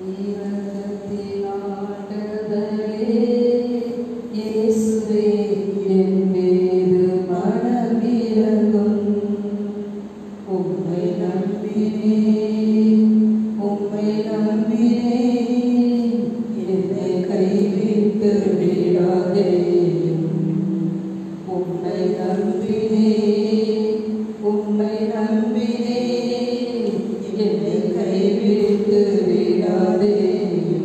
இரக்கத்தின் ஆண்டவரே, இயேசுவே, என் மீது மனமிரங்கும். உம்மை நம்பினேன், உம்மை நம்பினேன், என்னை கைவிட்டு விடாதேயும். உம்மை நம்பினேன், உம்மை நம்பினேன், என்னை கைவிட்டு விடாதேயும்.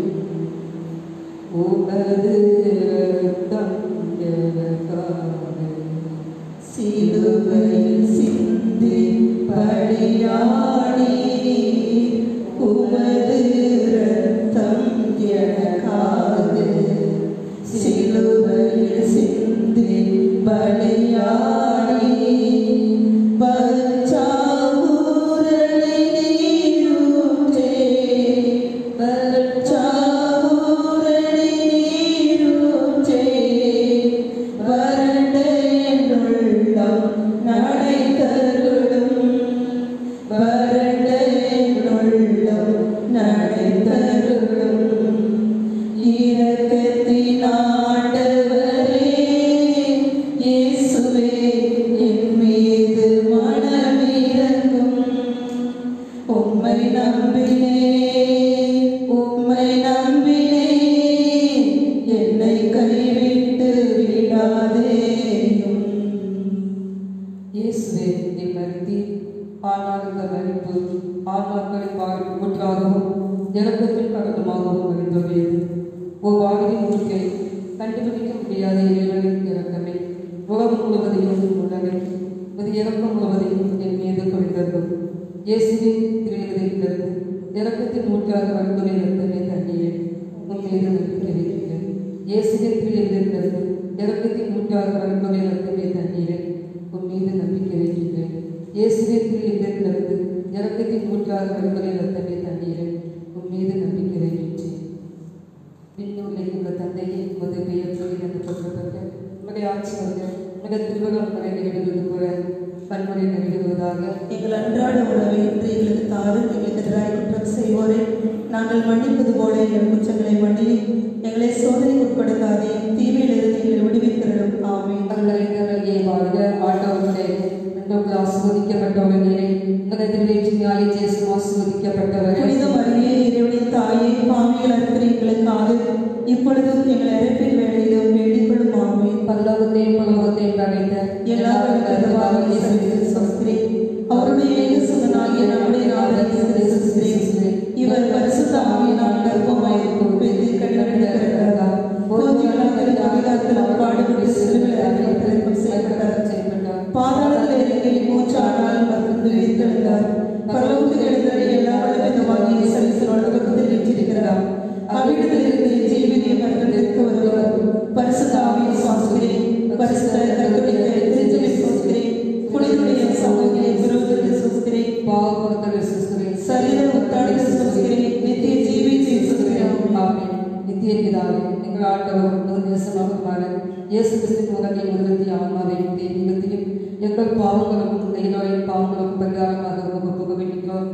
உமது இரத்தம் எனக்காக சிலுவையில் சிந்தி பலியாடி உமது இரத்தம் எனக்காக சிலுவையில் சிந்தி பலியாடி பச்சாவூரணி நீரூற்றே பச்சாவூரணி நீரூற்றே வறண்ட என்னுள்ளம் நடை தருளும் வறண்ட என்னுள்ளம் நடை தருளும் இரக்கத்தின் ஆண்டவரே இயேசுவே என் மீது மனமிரங்கும் உம்மை நம்பினே உம்மை நம்பினே என்னை கைவிட்டு விடாதேயும் இயேசுவே நீ மறித்தி ஆனால் இந்த மறிப்பு ஆன்மாக்களின் வாழ்வு ஊற்றாகவும் இறக்கத்தின் கடலமாகவும் மறிந்துள்ளது ஓ வாழ்வின் ஊற்றை கண்டுபிடிக்க முடியாத இறைவனின் இறக்கமே உலகம் முழுவதையும் உள்ளவை இது இறக்கம் முழுவதையும் என் மீது கொண்டிருக்கும் இயேசுவின் திருவிழிலிருந்து இறக்கத்தின் ஊற்றாக வழிமுறை ரத்தமே தண்ணீரே உன் மீது நம்பிக்கை வைக்கிறேன் இயேசுவின் திருவிழிலிருந்து இறக்கத்தின் ஊற்றாக வழிமுறை ரத்தமே தண்ணீரே உன் மீது நம்பிக்கை வைக்கின்றேன் இயேசுவின் திருவிழிலிருந்து இறக்கத்தின் ஊற்றாக வழிமுறை ரத்தமே தண்ணீரே உன் மீது நம்பிக்கை வைக்கின்றேன் விண்ணூரில் உள்ள தந்தையை உமது பெயர் சொல்லி என்று போற்றப்பட்ட உங்களுடைய ஆட்சி வந்து மிக திருவகம் முறை நிறைவேறுவது போல பன்முறை நிறைவேறுவதாக எங்கள் அன்றாட உணவை இன்று எங்களுக்கு தாரும் எங்களுக்கு எதிராக குற்றம் செய்வோரை நாங்கள் மன்னிப்பது போல எங்கள் குற்றங்களை மன்னியும் எங்களை சோதனைக்கு உட்படுத்தாதே தீமையிலிருந்து எங்களை விடுவித்திரளும் ஆமென் தங்களின் வாழ்க ஆண்டவர்களே என்றும் ஆஸ்வதிக்கப்பட்டவர்களே உங்களை திருவேற்றி நியாய ஜேசு ஆஸ்வதிக்கப்பட்டவரே புனித மரியே இறைவனின் தாயே பாவிகள் அறுக்கிற எங்களுக்காக இப்பொழுதும் எங்கள் இறப்பின் வேலையிலும் வேண்டிக் கொள்ளும் ஆமென் பல்லவத்தையும் பல்லவத்தையும் படைத்த எல்லாரும் சஸ்திரி அவருடைய ஏக சுகனாகிய நம்முடைய நாதன் இயேசு கிறிஸ்து இவர் பரிசுத்த ஆவியினால் கர்ப்பமாயிருக்கும் பெற்று கண்டெடுக்கிறார் போஜிகளாக அதிகாரத்தில் பாடுபட்டு சிறுவில் அறிவிப்பதற்கும் செய்யப்பட்டார் பாதாளத்தில் இறங்கி மூச்சானால் மருந்து வைத்திருந்தார் பரலோகத்தில் எழுந்ததை எல்லா வல்லமைவாகிய சரிசல் வல்லபத்தில் வெற்றிருக்கிறார் அவ்விடத்தில் இருந்து ஜீவினிய மரணத்திற்கு வருவார் பரிசுத்த ஆவியை சுவாசிக்கிறேன் பரிசுத்த கத்தோலிக்க திருச்சபை சுவாசிக்கிறேன் புனிதனுடைய சமூகத்தை விரோதத்தை சுவாசிக்கிறேன் பாவத்தை சிஸ்டரின் சரீர உத்தாடுதல் சுவாசிக்கிறேன் நித்திய ஜீவித்தை சுவாசிக்கிறேன் ஆமென். நித்திய பிதாவே எங்கள் ஆண்டவர் ஒரு தேசமாக இயேசு கிறிஸ்து முதலில் உருவத்தி ஆன்மாவையும் தெய்வீகத்தையும் எங்கள் பாவங்களுக்கும் நெய்நோயின் பாவங்களுக்கும் பரிகாரமாக உமக்கு புக வேண்டுகிறோம்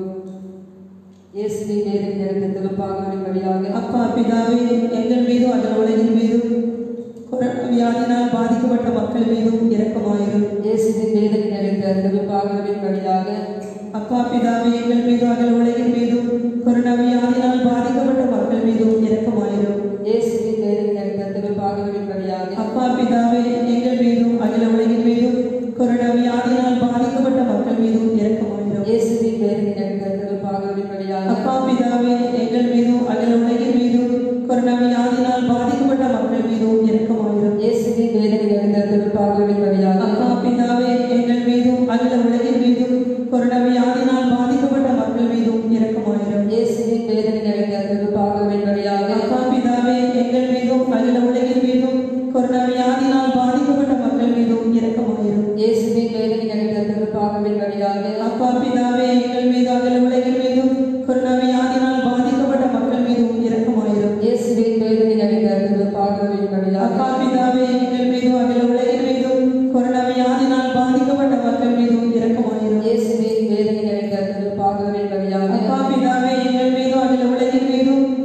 இயேசுவை நேரில் நிறைந்த திருப்பாகலின் வழியாக அப்பா பிதாவே எங்கள் மீதும் அதன் உலகின் மீதும் கொரோனா வியாதினால் பாதிக்கப்பட்ட மக்கள் மீதும் இரக்கமாயிரும் இயேசுவின் நேரில் நிறைந்த திருப்பாகலின் வழியாக அப்பா பிதாவே எங்கள் மீதும் அகல் உலகின் மீதும் கொரோனா வியாதினால் பாதிக்கப்பட்ட மக்கள் மீதும் இரக்கமாயிரும் இயேசுவின் நேரில் நிறைந்த திருப்பாகலின் வழியாக அப்பா பிதாவே எங்கள் மீதும் அகில உலகின் மீதும் கொரோனா வியாதினால் பாதிக்கப்பட்ட மக்கள் மீதும் இரக்கமாயிரும் இயேசுவின் நேரில் நிறைந்த திருப்பாகலின் வழியாக அப்பா பிதாவே எங்கள் மீதும் அகில உலகின் மீதும் கொரோனா வியாதினால் பாதிக்கப்பட்ட மக்கள் மீதும் இரக்கமாயிரும் இயேசுவின் நேரில் நிறைந்த திருப்பாகலின் வழியாக அப்பா பிதாவே எங்கள் மீதும் அகில உலகின் மீதும் கொரோனா வியாதினால் பாதிக்கப்பட்ட மக்கள் மீதும்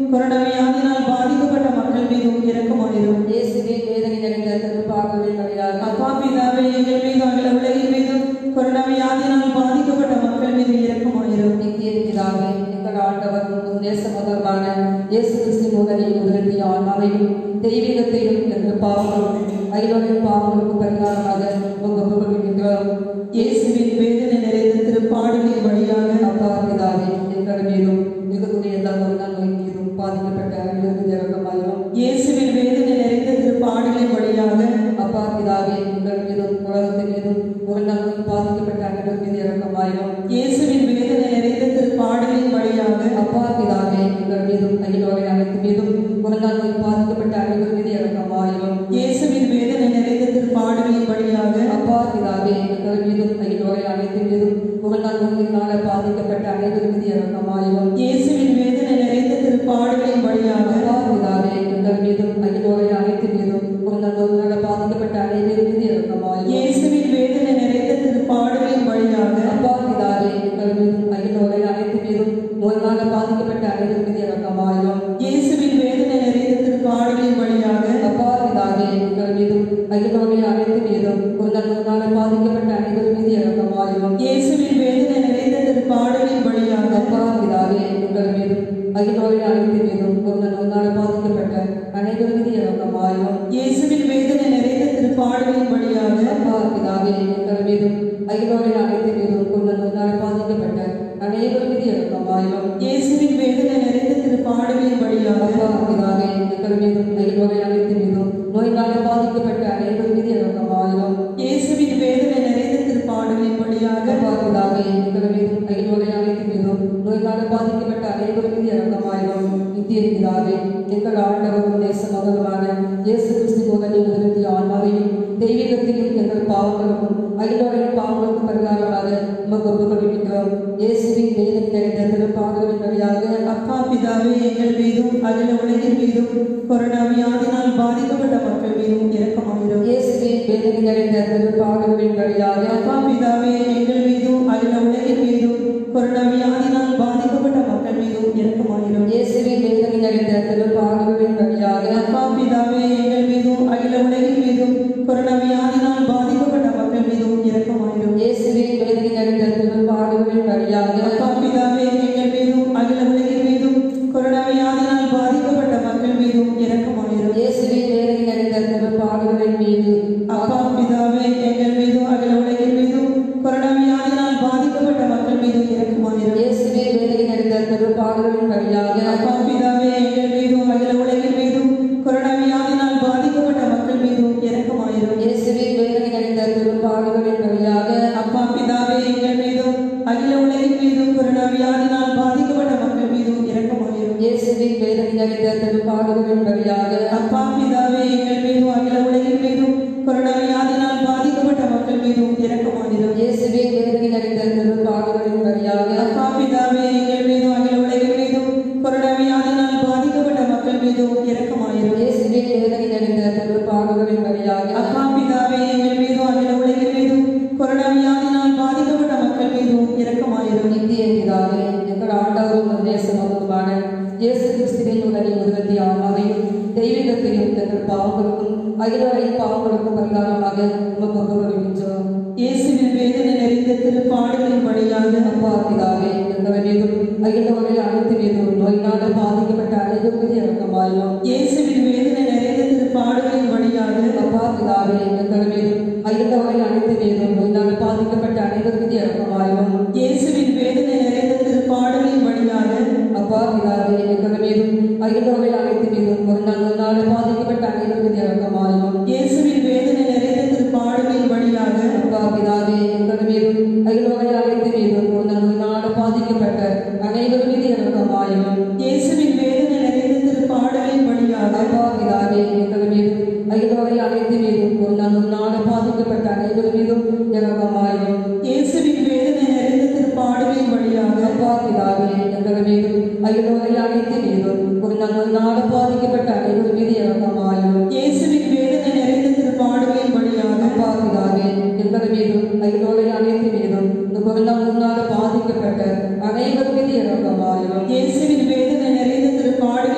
கொரோனா வியாதியினால் பாதிக்கப்பட்ட மக்கள் மீதும் இரக்கமாயிரும் இயேசுவே வேதனை நிறைந்த திருப்பாகவே வழியாக அப்பா பிதாவே எங்கள் மீது அகில உலகின் மீதும் கொரோனா வியாதியினால் பாதிக்கப்பட்ட மக்கள் மீது இரக்கமாயிரும் நித்திய பிதாவே எங்கள் ஆண்டவர் உம் நேச முதல்வான இயேசு கிறிஸ்து முதலில் உதிர்த்திய ஆன்மாவையும் தெய்வீகத்தையும் எங்கள் பாவங்களும் ஐநூறு பாவங்களுக்கு பரிகாரமாக உங்கள் புகழ்கின்றோம் இயேசுவின் வேதனை நிறைந்த திருப்பாடுகளின் வழியாக அப்பா பிதாவே எங்கள் மீதும் மிகக்கூடிய எல்லா ஒரு நோய் மீதும் பாதிக்கப்பட்ட அனைவருக்கும் இறக்கமாயிரும் இயேசுவின் வேதனை நிறைந்த திருப்பாடுகளின் வழியாக அப்பா பிதாவே உங்கள் மீதும் உலகத்தின் மீதும் ஒரு நோய் பாதிக்கப்பட்ட அனைவர் மீது இறக்கமாயிரும் இயேசுவின் வேதனை நிறைந்த திருப்பாடுகளின் வழியாக அப்பா பிதாவே எங்கள் மீதும் அகிலோரை அனைத்து மீதும் ஒரு நோய் பாதிக்கப்பட்ட அனைவர் மீது இறக்கமாயிரும் இயேசுவின் வேதனை நிறைந்த திருப்பாடுகளின் வழியாக அப்பா பிதாவே எங்கள் மீதும் அகிலோரை அனைத்து மீதும் ஒரு நோயினால பாதிக்கப்பட்ட அனைவர் மீது இறக்கமாயிரும் இயேசுவின் வேதனை நிறைந்த திருப்பாடுகளின் வழியாக அப்பா பிதாவே எங்கள் மீதும் அகிலோரை அனைத்து மீதும் ஒரு நோயினால பாதிக்கப்பட்ட அனைவர் மீது இறக்கமாயிரும் இயேசுவின் வேதனை நிறைந்த திருப்பாடுகளின் வழியாக அப்பா பிதாவே எங்கள் மீதும் அகிலோரை அனைத்து மீதும் நோயினால பாதிக்கப்பட்ட அனைவர் மீது இறக்கமாயிரும் இயேசுவின் வேதனை நிறைந்த திருப்பாடுகளின் வழியாக அப்பா பிதாவே எங்கள் மீதும் அகிலோரை அனைத்து மீதும் ஒரு நோயினால பாதிக்கப்பட்ட அனைவர் மீது இறக்கமாயிரும் இயேசுவின் வேதனை நிறைந்த திருப்பாடுகளின் வழியாக அப்பா பிதாவே எங்கள் மீதும் அகிலோரை அனைத்து மீதும் ஒரு நோயினால பாதிக்கப்பட்ட அனைவர் மீது இறக்கமாயிரும் இயேசுவின் வேதனை நிறைந்த திருப்பாடுகளின் வழியாக அப்பா பிதாவே எங்கள் மீதும் அகிலோரை அனைத்து மீதும் ஒரு நோயினால பாதிக்கப்பட்ட அனைவர் மீது இறக்கமாயிரும் இயேசுவின் வேதனை நிறைந்த திருப்பாடுகளின் வழியாக அப்பா பிதாவே எங்கள் மீதும் அகிலோரை அனைத்து மீதும் நோயினால பாதிக்கப்பட்ட அனைவர் மீது இறக்கமாயிரும் இயேசுவின் வேதனை நிறைந்த திருப்பாடுகளின் வழியாக அப்பா பிதாவே எங்கள் மீதும் அகிலோரை அனைத்து மீதும் நோயினால பாதிக்கப்பட்ட அனைவர் மீது இறக்கமாயிரும் நித்திய பிதாவே எங்கள் ஆண்டவரும் நேச மகனுமான இயேசு கிறிஸ்து முதலில் நிறுத்திய ஆன்மாவையும் தெய்வீகத்தையும் எங்கள் பாவங்களுக்கும் அகிலோரின் பாவங்களுக்கும் பரிகாரமாக உமக்கு ஒப்புக்கொடுக்கின்றோம் இயேசுவின் வேதனை நிறைந்த திருப்பாடலின் வழியாக அப்பா பிதாவே எங்கள் மீதும் அகில உலகின் மீதும் கொரோனா வியாதினால் பாதிக்கப்பட்ட மக்கள் மீதும் இரக்கமாயிரும் இயேசுவின் வேதனை நிறைந்த திருப்பாடலின் வழியாக அப்பா பிதாவே எங்கள் மீதும் அகில உலகின் மீதும் கொரோனா வியாதினால் பாதிக்கப்பட்ட மக்கள் மீதும் இரக்கமாயிரும் இயேசுவின் வேதனை நிறைந்த திருப்பாடலின் வழியாக அப்பா பிதாவே எங்கள் மீதும் அகில உலகின் மீதும் கொரோனா வியாதினால் பாதிக்கப்பட்ட மக்கள் மீதும் இரக்கமாயிரும் இயேசுவின் வேதனை நிறைந்த திருப்பாடலின் வழியாக அப்பா பிதாவே எங்கள் மீதும் அகில உலகின் மீதும் கொரோனா வியாதினால் பாதிக்கப்பட்ட மக்கள் மீதும் இரக்கமாயிரும் இயேசுவின் வேதனை நிறைந்த திருப்பாடலின் மீது அப்பா பிதாவே எங்கள் மீதும் அகில உலகின் மீதும் கொரோனா வியாதினால் பாதிக்கப்பட்ட மக்கள் மீதும் இரக்கமாயிரும் இயேசுவின் வேதனை நிறைந்த திருப்பாடலின் வழியாக அப்பா பிதாவே எங்கள் மீதும் அகில உலகின் மீதும் கொரோனா வியாதினால் பாதிக்கப்பட்ட மக்கள் மீதும் இரக்கமாயிரும் இயேசுவின் வேதனை நிறைந்த திருப்பாடலின் வழியாக அப்பா பிதாவே எங்கள் மீதும் அகில உலகின் மீதும் கொரோனா வியாதினால் பாதிக்கப்பட்ட மக்கள் மீதும் இரக்கமாயிரும் இயேசுவின் வேதனை நிறைந்த திருப்பாடலின் வழியாக அப்பா பிதாவே எங்கள் மீதும் அகில உலகின் மீதும் கொரோனா வியாதினால் பாதிக்கப்பட்ட மக்கள் மீதும் இரக்கமாயிரும் இயேசுவின் வேதனை நிறைந்த திருப்பாடலின் வழியாக அப்பா பிதாவே எங்கள் மீதும் அகில உலகின் மீதும் கொரோனா வியாதினால் பாதிக்கப்பட்ட மக்கள் மீதும் இரக்கமாயிரும் இயேசுவின் வேதனை நிறைந்த திருப்பாடலின் வழியாக அப்பா பிதாவே எங்கள் மீதும் அகில உலகின் மீதும் கொரோனா வியாதினால் பாதிக்கப்பட்ட மக்கள் மீதும் இரக்கமாயிரும் நித்திய பிதாவே எங்கள் ஆண்டவரும் நேசமதுமான இயேசு கிறிஸ்துவின் உடலில் உருவத்தி ஆன்மாவையும் தெய்வீகத்தையும் எங்கள் பாவங்களுக்கும் அகிலவரின் பாவங்களுக்கும் பரிகாரமாக உமக்கு ஒப்புக்கொள்கின்றோம் இயேசுவின் வேதனை நிறைந்த திருப்பாடுகளின் வழியாக அப்பா பிதாவே எங்கள் மீதும் அகிலவரில் அனைத்து மீதும் நோயினால் பாதிக்கப்பட்ட அனைவருக்கும் இறக்கமாயிரும் இயேசுவின் வேதனை நிறைந்த திருப்பாடுகளின் வழியாக அப்பா பிதாவே எங்கள் மீதும் அகிலவரில் அனைத்து மீதும் நோயினால் பாதிக்கப்பட்ட அனைவருக்கும் இறக்கமாயிரும் இயேசுவின் வேதனை நிறைந்த திருப்பாடுகளின் வழியாக அப்பா பிதாவே எங்கள் மீதும் அகிலவரில் அனைத்து மீதும் ஒரு நாள் பாதிக்கப்பட்ட அனைவருக்கும் இறக்கமாயிரும் இயேசுவின் வேதனை நிறைந்த திருப்பாடுகளின் வழியாக அப்பா பிதாவே எங்கள் மீதும் அகிலவரை அனைத்து மீதும் ஒரு நாள் பாதிக்கப்பட்ட அனைவரும் மீது இறக்கமாயிரும் இயேசுவின் வேதனை நிறைந்த திருப்பாடுகளின் வழியாக அப்பா பிதாவே எங்கள் மீதும் அகிலவரை அனைத்து மீதும் ஒரு நாள் பாதிக்கப்பட்ட அனைவரும் மீதும் இறக்கமாயிரும் இயேசுவின் வேதனை நிறைந்த திருப்பாடுகளின் வழியாக அப்பா பிதாவே எங்கள் மீதும் அகிலவரை அனைத்து மீதும் ஒரு நாள் பாதிக்கப்பட்ட அனைவரும் மீது இறக்கமாயிரும் இயேசுவின் வேதனை நிறைந்த திருப்பாடுகளின் வழியாக அப்பா பிதாவே எங்கள் மீதும் அகிலோரை அனைத்து மீதும் இந்த கொரோனாவினால் பாதிக்கப்பட்ட அனைவர் மீது இறக்கமாயிரும் இயேசுவின் வேதனை நிறைந்த திருப்பாடுகளின்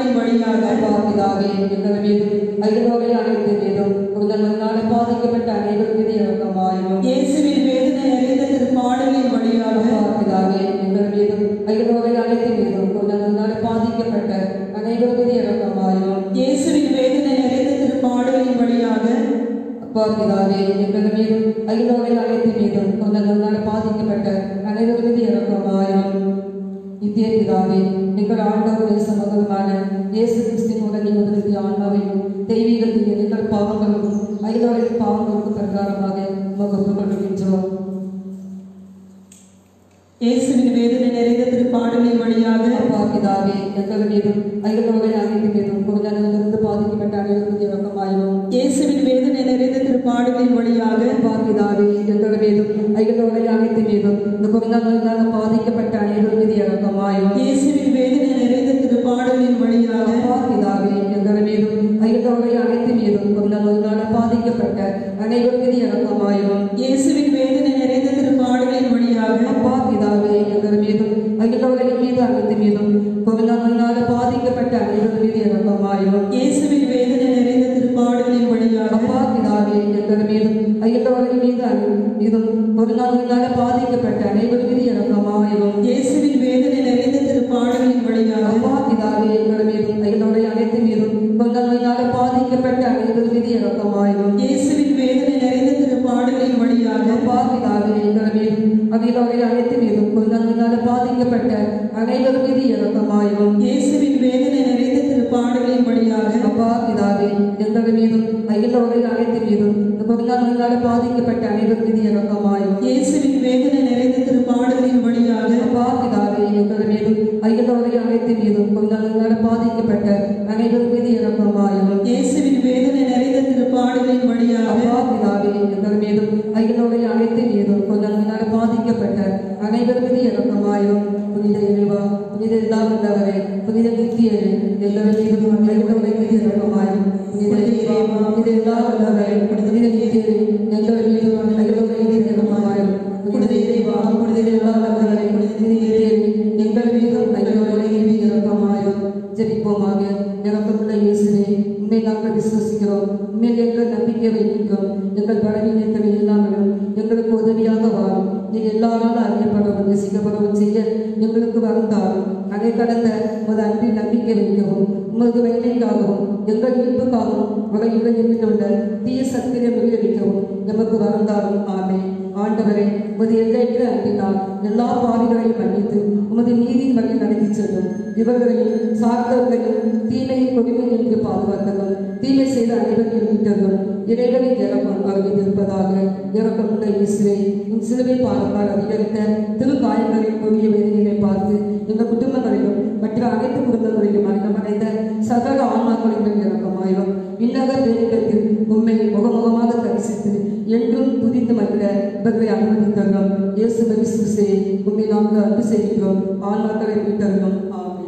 வழியாக அப்பா பிதாவே எங்கள் மீது ஐரோவை அனைத்து மீதும் உங்கள் பாதிக்கப்பட்ட அனைவர் மீது இறக்கமாயிரும் இயேசுவின் வேதனை நிறைந்த திருப்பாடலின் வழியாக அப்பா பிதாவே எங்கள் மீதும் ஐரோவை அனைத்து மீதும் உங்கள் பாதிக்கப்பட்ட அனைவர் மீது இறக்கமாயிரும் இயேசுவின் வேதனை நிறைந்த திருப்பாடலின் வழியாக அப்பா பிதாவே எங்கள் மீதும் ஐரோவை அனைத்து மீதும் உங்கள் பாதிக்கப்பட்ட அனைவர் மீது இறக்கமாயிரும் நித்திய பிதாவே எங்கள் ஆண்டவர் சமூகமான இயேசு கிறிஸ்தின் உடனே உதவி ஆன்மாவையும் தெய்வீகத்தையும் எங்கள் பாவங்களுக்கும் ஐரோவின் பாவங்களுக்கும் பிரகாரமாக உமக்கு கொள்கின்றோம் இயேசுவின் வேதனை நிறைந்த திருப்பாடலின் வழியாக அப்பா பிதாவே எங்கள் மீதும் ஐரோவை அனைத்து மீதும் குருஜனிலிருந்து பாதிக்கப்பட்ட அனைவருக்கும் இறக்கமாயிரும் இயேசுவின் வேதனை நிறைந்த திருப்பாடலின் வழியாக அப்பா பிதாவே எங்கள் மீதும் ஐரோவை அனைத்து மீதும் இந்த குருஜனிலிருந்து பாதிக்கப்பட்ட அனைவர் மீது இறக்கமாயிரும் இயேசுவின் வேதனை நிறைந்த திருப்பாடலின் வழியாக அப்பா பிதாவே எங்கள் மீதும் ஐரோவை அனைத்து மீதும் குருஜனிலிருந்து பாதிக்கப்பட்ட அனைவர் மீது இறக்கமாயிரும் இயேசுவின் வேதனை நிறைந்த திருப்பாடலின் வழியாக அப்பா பிதாவே எங்கள் மீதும் அகிலோரையின் மீது அனைத்து மீதும் கொரோனாவினால் பாதிக்கப்பட்ட அனைவர் மீது இறக்கமாயிரும் இயேசுவின் வேதனை நிறைந்த திருப்பாடலின் வழியாக அப்பா பிதாவே எங்கள் மீதும் அகிலோரையின் மீது அனை- மீதும் கொரோனாவினால் பாதிக்கப்பட்ட அனைவர் மீது இறக்கமாயிரும் இயேசுவின் வேதனை நிறைந்த திருப்பாடலின் வழியாக அப்பா பிதாவே எங்கள் மீதும் அகிலோரை அனைத்து மீதும் கொரோனாவினால் பாதிக்கப்பட்ட அனைவர் மீது இறக்கமாயிரும் இயேசுவின் வேதனை நிறைந்த திருப்பாடலின் வழியாக அப்பா பிதாவே எங்கள் மீதும் அகிலோரை அனைத்து மீதும் கொரோனாவினால் பாதிக்கப்பட்ட அனைவர் மீது இறக்கமாயிரும் இயேசுவின் வேதனை நிறைந்த திருப்பாடலின் வழியாக அப்பா பிதாவே எங்கள் மீதும் அகிலோரை அனைத்து மீதும் இந்த கொரோனாவினால் பாதிக்கப்பட்ட அனைவர் மீது இறக்கமாயிரும் இயேசுவின் வேதனை நிறைந்த திருப்பாடலின் வழியாக அப்பா பிதாவே எங்கள் மீதும் அகிலோரை அனைத்து மீதும் கொரோனாவினால் பாதிக்கப்பட்ட அனைவர் மீது இறக்கமாயிரும் இயேசுவின் வேதனை நிறைந்த திருப்பாடலின் வழியாக அப்பா பிதாவே எங்கள் மீதும் அகிலோரை அனைத்து மீதும் கொரோனாவினால் பாதிக்கப்பட்ட அனைவர் மீது இறக்கமாயிரும் புனித இறைவா புனித இல்லாமல்லவரே புனித நித்தியரே எங்கள் மீதும் அனைவரை மீது இறக்கமாயிரும் புனித இறைவா புனித இல்லாமல்லவரே புனித நித்தியரே எங்கள் மீதும் அனைவரை மீது இறக்கமாயிரும் புனித இறைவா புனித இல்லாமல்லவரே புனித நித்தியரே எங்கள் மீதும் அனைவரை மீது இறக்கமாயிரும் ஜெபிப்போமாக இறக்கமுள்ள இயேசுவே உண்மை நாங்கள் விசுவசிக்கிறோம் உண்மை எங்கள் நம்பிக்கை வைக்கின்றோம் எங்கள் பலவீனத்தை இல்லாமலும் எங்களுக்கு உதவியாக வாரும் நீர் எல்லாராலும் அறியப்படவும் ரசிக்கப்படவும் செய்ய எங்களுக்கு வந்தாலும் அதை கடந்த உமது அன்பில் நம்பிக்கை வைக்கவும் உமது வெள்ளைக்காகவும் எங்கள் மீட்புக்காகவும் உலகில் இருந்துள்ள தீய சக்தியை முறியடிக்கவும் எமக்கு வந்தாலும் ஆமே ஆண்டவரே உமது எல்லையற்ற அன்பினால் எல்லா பாவிகளையும் மன்னித்து உமது நீதியின் வழி நடத்தி செல்லும் இவர்களையும் சார்ந்தவர்களையும் தீமையை கொடுமை என்று பாதுகாத்ததும் தீமை செய்த அனைவரையும் மீட்டதும் இறைவனின் இறக்கம் அவர்கள் இருப்பதாக இறக்கமுள்ள இயேசுவே உன் சிலுவை பாதத்தால் அதிகரித்த திருக்காயங்களின் கொடிய வேதனைகளை பார்த்து எங்கள் குடும்பங்களிலும் மற்ற அனைத்து குடும்பங்களிலும் மரணமடைந்த சகல ஆன்மாக்களிலும் இறக்கமாயிரும் விண்ணக பேரிடத்தில் உண்மை முகமுகமாக தரிசித்து என்றும் துதித்து மகிழ இவர்களை அனுமதித்தருளும் இயேசு கிறிஸ்துவே உண்மை நாங்கள் அன்பு செய்கிறோம் ஆன்மாக்களை மீட்டருளும் ஆமென்